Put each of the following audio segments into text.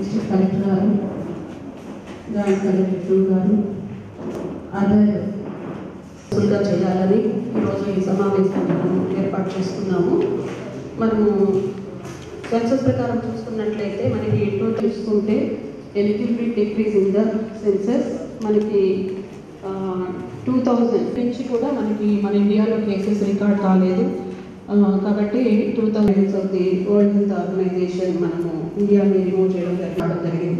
District collector గారు joint collector గారు other గా చేయాలని ఈరోజు ఈ సమావేశం మనము ఏర్పాటు చేసుకున్నాము మనము సెన్సస్ ప్రకారం చూసుకున్నట్లయితే మనకి ఎటు చూసుకుంటే eligibility decrease in the census మనకి టూ థౌజండ్ నుంచి కూడా మనకి మన ఇండియాలో కేసెస్ రికార్డ్ కాలేదు ఆ, కాబట్టి two thousand of the world health organisation మనము ఇండియాని రిమూవ్ చేయడం జరగడం జరిగింది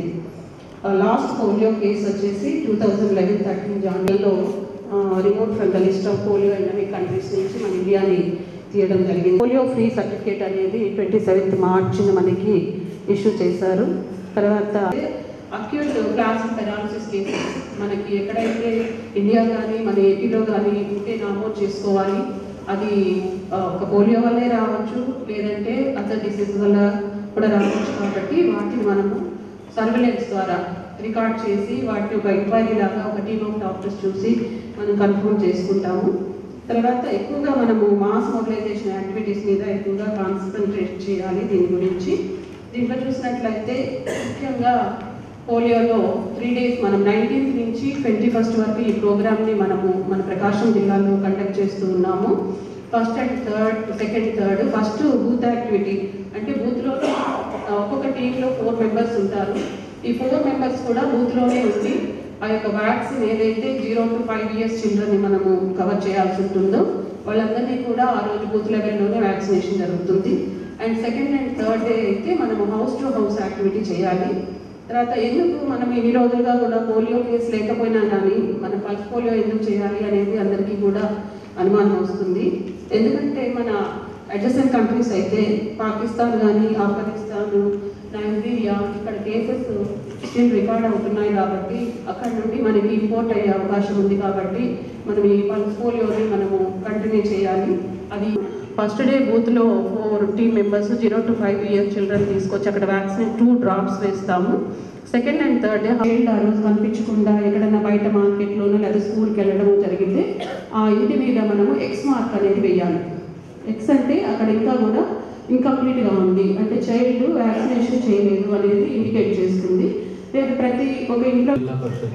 లాస్ట్ పోలియో కేసు వచ్చేసి టూ థౌజండ్ లెవెన్ థర్టీన్ జాన్లో remote from the list of polio endemic countries నుంచి మన ఇండియాని తీయడం జరిగింది పోలియో ఫ్రీ సర్టిఫికేట్ అనేది ట్వంటీ సెవెంత్ మార్చిన మనకి ఇష్యూ చేశారు తర్వాత అక్యూట్ ప్లాస్టిక్ పెరాలసిస్ కేసెస్ మనకి ఎక్కడైతే ఇండియా కానీ మన ఏపీలో కానీ ఉంటే నమోదు చేసుకోవాలి అది ఆ, ఒక పోలియో వల్లే రావచ్చు లేదంటే అదర్ డిసీజ్ వల్ల కూడా రావచ్చు కాబట్టి వాటిని మనము సర్వేలెన్స్ ద్వారా రికార్డ్ చేసి వాటిని ఒక ఎంక్వైరీ లాగా ఒక టీమ్ ఆఫ్ డాక్టర్స్ చూసి మనం కన్ఫర్మ్ చేసుకుంటాము తర్వాత ఎక్కువగా మనము మాస్ మొబిలైజేషన్ యాక్టివిటీస్ మీద ఎక్కువగా కాన్సన్ట్రేట్ చేయాలి దీని గురించి దీంట్లో చూసినట్లయితే ముఖ్యంగా పోలియోలో త్రీ డేస్ మనం నైన్టీన్త్ నుంచి ట్వంటీ ఫస్ట్ వరకు ఈ ప్రోగ్రామ్ని మనము మన ప్రకాశం జిల్లాలో కండక్ట్ చేస్తూ ఉన్నాము first and third second third first booth activity అంటే బూత్లో ఒక్కొక్క టీంలో ఫోర్ మెంబర్స్ ఉంటారు ఈ ఫోర్ మెంబర్స్ కూడా బూత్లోనే ఉండి ఆ యొక్క వ్యాక్సిన్ ఏదైతే జీరో టు ఫైవ్ ఇయర్స్ చిల్డ్రన్ని మనము కవర్ చేయాల్సి ఉంటుందో వాళ్ళందరినీ కూడా ఆ రోజు బూత్ లెవెల్లోనే వ్యాక్సినేషన్ జరుగుతుంది and second and third day అయితే మనము హౌస్ టు హౌస్ యాక్టివిటీ చేయాలి తర్వాత ఎందుకు మనం ఇన్ని రోజులుగా కూడా పోలియో కేసు లేకపోయినా కానీ మన పల్స్ పోలియో ఎందుకు చేయాలి అనేది అందరికీ కూడా అనుమానం వస్తుంది ఎందుకంటే మన అడ్జసెంట్ కంట్రీస్ అయితే పాకిస్తాన్ కానీ ఆఫ్ఘనిస్తాన్ నైజీరియా ఇక్కడ కేసెస్ స్టిల్ రికార్డ్ అవుతున్నాయి కాబట్టి అక్కడ నుండి మనకి ఇంపోర్ట్ అయ్యే అవకాశం ఉంది కాబట్టి మనం ఈ పల్స్ పోలియోని మనము కంటిన్యూ చేయాలి అది ఫస్ట్ డే బూత్లో four team members zero to five years children తీసుకొచ్చి అక్కడ వ్యాక్సిన్ టూ డ్రాప్స్ వేస్తాము second and third day child ఆ రోజు కనిపించకుండా ఎక్కడైనా బయట మార్కెట్లోనో లేదా స్కూల్కి వెళ్ళడం జరిగితే ఆ ఇంటి మీద మనము ఎక్స్ మార్క్ అనేది వేయాలి ఎక్స్ అంటే అక్కడ ఇంకా కూడా ఇంకంప్లీట్గా ఉంది అంటే చైల్డ్ వ్యాక్సినేషన్ చేయలేదు అనేది ఇండికేట్ చేస్తుంది లేదు ప్రతి ఒక ఇంట్లో జిల్లా పరిషత్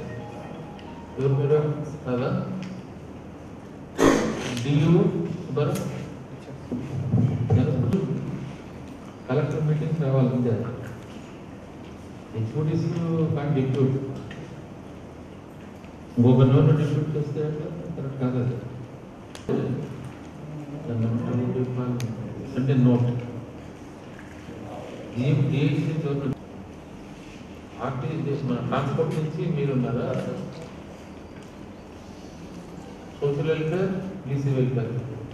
ఎవరు మీరు కదా డియు సుబ్బారావు కలెక్టర్ మీటింగ్ రావాలి అంతే హెచ్ఓటీసీ కానీ డిప్యూట్ గవర్నర్ డిప్యూట్ చేస్తే ఎట్లా? కరెక్ట్ కాదు అది దాన్ని ఏమంటారు? చెప్పాలి. అంటే నోట్ ఏం ఏసీ గవర్నమెంట్ ఆర్టీ మన ట్రాన్స్పోర్ట్ నుంచి మీరు ఉన్నారా social welfare BC welfare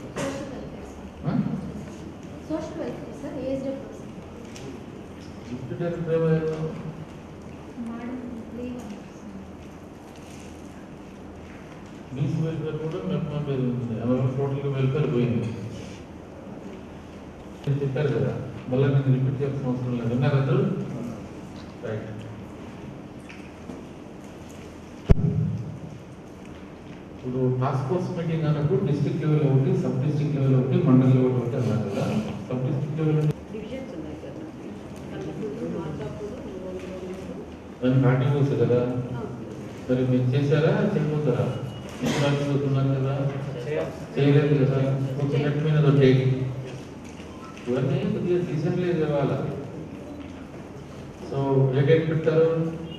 social welfare sir aged person gift director ఏమయ్యారు మేడం లీవ్ బీసీ వెల్ఫేర్ కూడా మెప్మా పేరు ఉంది అందువల్ల టోటల్గా వెల్ఫేర్ పోయింది నేను చెప్పారు కదా మళ్ళీ నేను రిపీట్ చేయాల్సిన అవసరం లేదు విన్నారు అందరూ రైట్ ఇప్పుడు టాస్క్ ఫోర్స్ మీటింగ్ అన్నప్పుడు డిస్ట్రిక్ట్ లెవెల్ ఒకటి సబ్ డిస్ట్రిక్ట్ లెవెల్ ఒకటి మండల్ లెవెల్ ఒకటి అన్నారు కదా సబ్ డిస్ట్రిక్ట్ లెవెల్ అంటే డివిజన్స్ ఉన్నాయి కదా కన్నపూరు మార్కాపూర్ దానికి ఆర్టీఓస్ కదా మరి మీరు చేశారా చేయబోతారా ఇన్సూరెన్స్ చదువుతున్నారు కదా చేయలేదు కదా ఒక నెట్ మీద దొడ్డేది ఇవన్నీ కొద్దిగా రీసెంట్లీ ఇవ్వాలి సో ఏ డేట్ పెట్టారు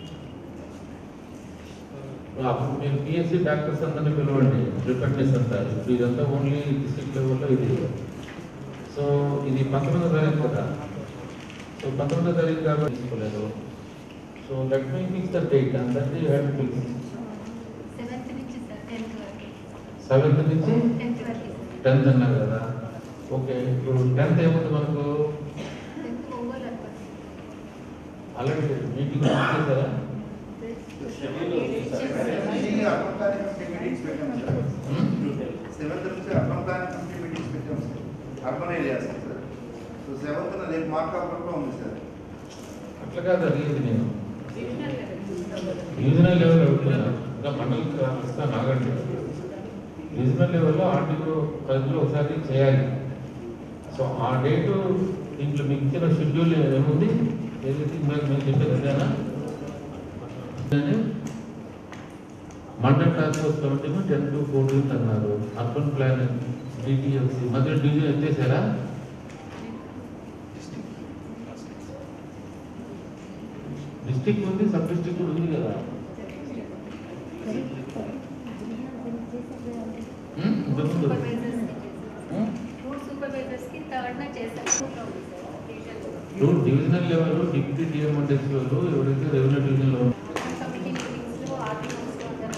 అప్పుడు మీరు పిఎస్సి డాక్టర్స్ అందరినీ పిలవండి ప్రిపేర్నెస్ అంటారు ఇప్పుడు ఇదంతా ఓన్లీ డిస్ట్రిక్ట్ లెవెల్లో ఇది సో ఇది పంతొమ్మిదో తారీఖు కదా సో పంతొమ్మిదో తారీఖు కాబట్టి తీసుకోలేదు so let me fix the date and that you have to fix seventh నుంచి సార్ టెన్త్ వరకు సెవెంత్ నుంచి టెన్త్ వరకు టెన్త్ అన్నారు కదా ఓకే ఇప్పుడు టెన్త్ ఏముంది మనకు టెన్త్ ఓవర్ అనుకోండి ఆల్రెడీ మీటింగ్ చేశారా అర్బన్ ప్లానింగ్ కమిటీ మీటింగ్స్ పెట్టాం సార్ సెవెంత్ నుంచి అర్బన్ ప్లానింగ్ కమిటీ మీటింగ్స్ పెట్టాం sir urban areas sir so seventh రేపు మార్కాపురంలో ఉంది సార్ అట్లా కాదు అడిగేది నేను రీజనల్ లెవెల్ అడుగుతున్నాను ఇంకా మండలికి వస్తాను ఆగండి రీజనల్ లెవెల్లో ఆర్టీఓ పరిధిలో ఒకసారి చేయాలి సో ఆ డేటు దీంట్లో మీకు ఇచ్చిన షెడ్యూల్ ఏముంది ఏదైతే ఇందాక మేము చెప్పేది కదా కానీ mandal task force committee ten to fourteenth అన్నారు అర్బన్ ప్లానింగ్ డిటిఎఫ్సి మధ్య డివిజన్ ఎత్తేసారా డిస్టిక్ ఉంది సబ్ డిస్టిక్ కూడా ఉంది కదా ఉం? ఇంతకుముందు. ఉం? రూట్ సూపర్వైజర్స్కి థర్డ్న చేశారు ఇప్పుడు డివిజనల్ లెవెల్ డిప్యూటీ డిఎంఎండెస్ వాళ్ళు ఎవరైతే రెవెన్యూ డివిజన్లో కమిటీ మీటింగ్స్లో ఆర్టీఓస్లో అందరూ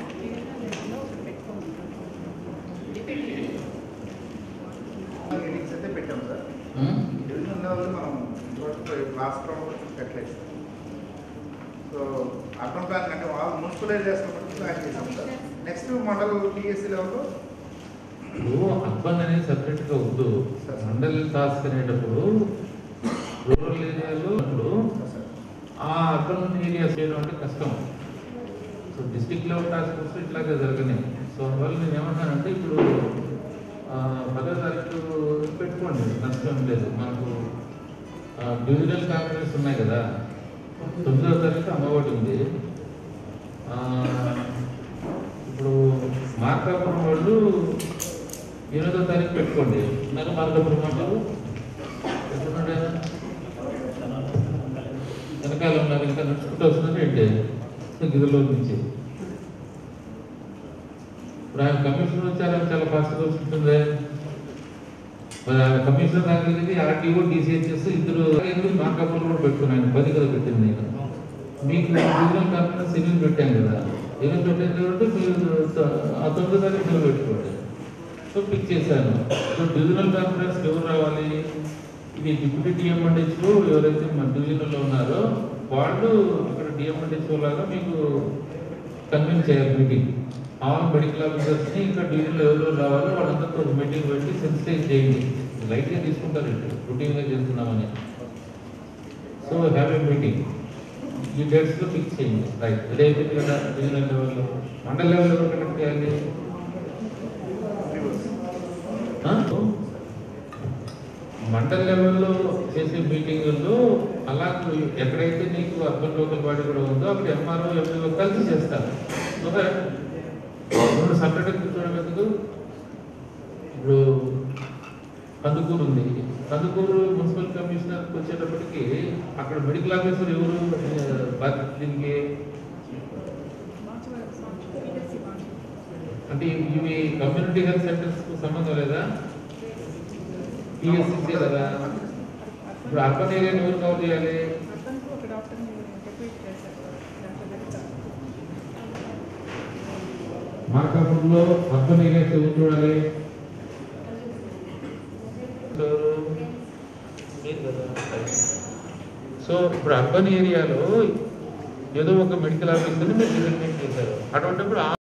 మీటింగ్స్ అయితే పెట్టాం సార్ ఉం? డివిజన్ లెవెల్ మనం ఇంతవరకు లాస్ట్ రౌండ్ పెట్టలేదు సార్ సో అర్బన్ ప్లాన్ అంటే వాళ్ళు మున్సిపల్ ఏరియాస్ ప్లాన్ చేసాం సార్ నెక్స్ట్ మండల్ టీఎస్సీ లెవెల్లో ఇప్పుడు అర్బన్ అనేది సెపరేట్ గా వద్దు మండల్ టాస్క్ అనేటప్పుడు రూరల్ ఏరియాలో ఇప్పుడు సార్ ఆ అర్బన్ ఏరియాస్ చేయడం అంటే కష్టం so district level task force ఇట్లాగే జరగని సో అందువల్ల నేను ఏమంటానంటే ఇప్పుడు ఆ, పదో తారీఖు పెట్టుకోండి నష్టం లేదు మనకు ఆ, డివిజనల్ కాన్ఫరెన్స్ ఉన్నాయి కదా తొమ్మిదో తారీఖు అమ్మఒడి ఉంది ఆ, ఇప్పుడు మార్కాపురం వాళ్ళు ఎనిమిదో తారీఖు పెట్టుకోండి నాకు మార్కాపురం వాళ్ళు ఎక్కడున్నాడు ఆయన? వెనకాల ఉన్నారు ఇంకా నడుచుకుంటూ వస్తున్నారు ఏంటి గిరిలో నుంచి ఇప్పుడు ఆయన కమిషనర్ వచ్చారు చాలా ఫాస్ట్గా వస్తుంటుంది మరి ఆయన కమిషనర్ దగ్గరికి ఆర్టీఓ డిసిహెచ్ఎస్ ఇద్దరు ఎందుకు మార్కాపురం కూడా పెట్టుకున్నాను పది కదా పెట్టింది నేను మీకు డివిజనల్ కాన్ఫరెన్స్ ఎనిమిది పెట్టాం కదా ఎనిమిది పెట్టింది కాబట్టి మీరు ఆ తొమ్మిది తారీఖు మీరు పెట్టుకోండి సో పిక్ చేశాను సో డివిజనల్ కాన్ఫరెన్స్ ఎవరు రావాలి ఇది డిప్యూటీ డిఎంఎండ్హెచ్ఓ ఎవరైతే మన డివిజన్లో ఉన్నారో వాళ్ళు ఇక్కడ డిఎంఎండ్హెచ్ఓ లాగా మీకు కన్విన్స్ చేయాలి మీటింగ్ ఆల్ మెడికల్ ఆఫీసర్స్ని ఇంకా డివిజన్లో ఎవరు రావాలో వాళ్ళందరితో ఒక మీటింగ్ పెట్టి సెన్సిటైజ్ చేయండి లైట్గా తీసుకుంటారు ఇటు రొటీన్గా చేస్తున్నామని సో హ్యావ్ ఏ మీటింగ్ ఈ డేట్స్లో ఫిక్స్ చేయండి రైట్ ఇది అయిపోయింది కదా డివిజనల్ లెవెల్లో మండల్ లెవెల్లో ఎవరు కనెక్ట్ చేయాలి ఆ? మండల్ లెవెల్లో చేసే మీటింగుల్లో అలా ఎక్కడైతే నీకు అర్బన్ లోకల్ బాడీ కూడా ఉందో అక్కడ ఎంఆర్ఓ ఎంఈఓ కలిసి చేస్తారు ఓకే రెండు సపరేట్గా కూర్చోవడం ఎందుకు ఇప్పుడు కందుకూరు ఉంది కందుకూరు మున్సిపల్ కమిషనర్కి వచ్చేటప్పటికి అక్కడ మెడికల్ ఆఫీసర్ ఎవరు ఆ, బాధ్యత దీనికి అంటే ఇవి కమ్యూనిటీ హెల్త్ సెంటర్స్ కు సంబంధం లేదా పిఎస్సి కదా ఇప్పుడు అర్బన్ ఏరియాని ఎవరు కవర్ చేయాలి అతనికి ఒక డాక్టర్ని డెప్యూట్ చేశారు డాక్టర్ లలిత మార్కాపురంలో అర్బన్ ఏరియాస్ ఎవరు చూడాలి ఎవరు? మీరు కదా. సో ఇప్పుడు అర్బన్ ఏరియాలో ఏదో ఒక మెడికల్ ఆఫీసర్ని మీరు డిజైన్ చేశారు అటువంటిప్పుడు ఆ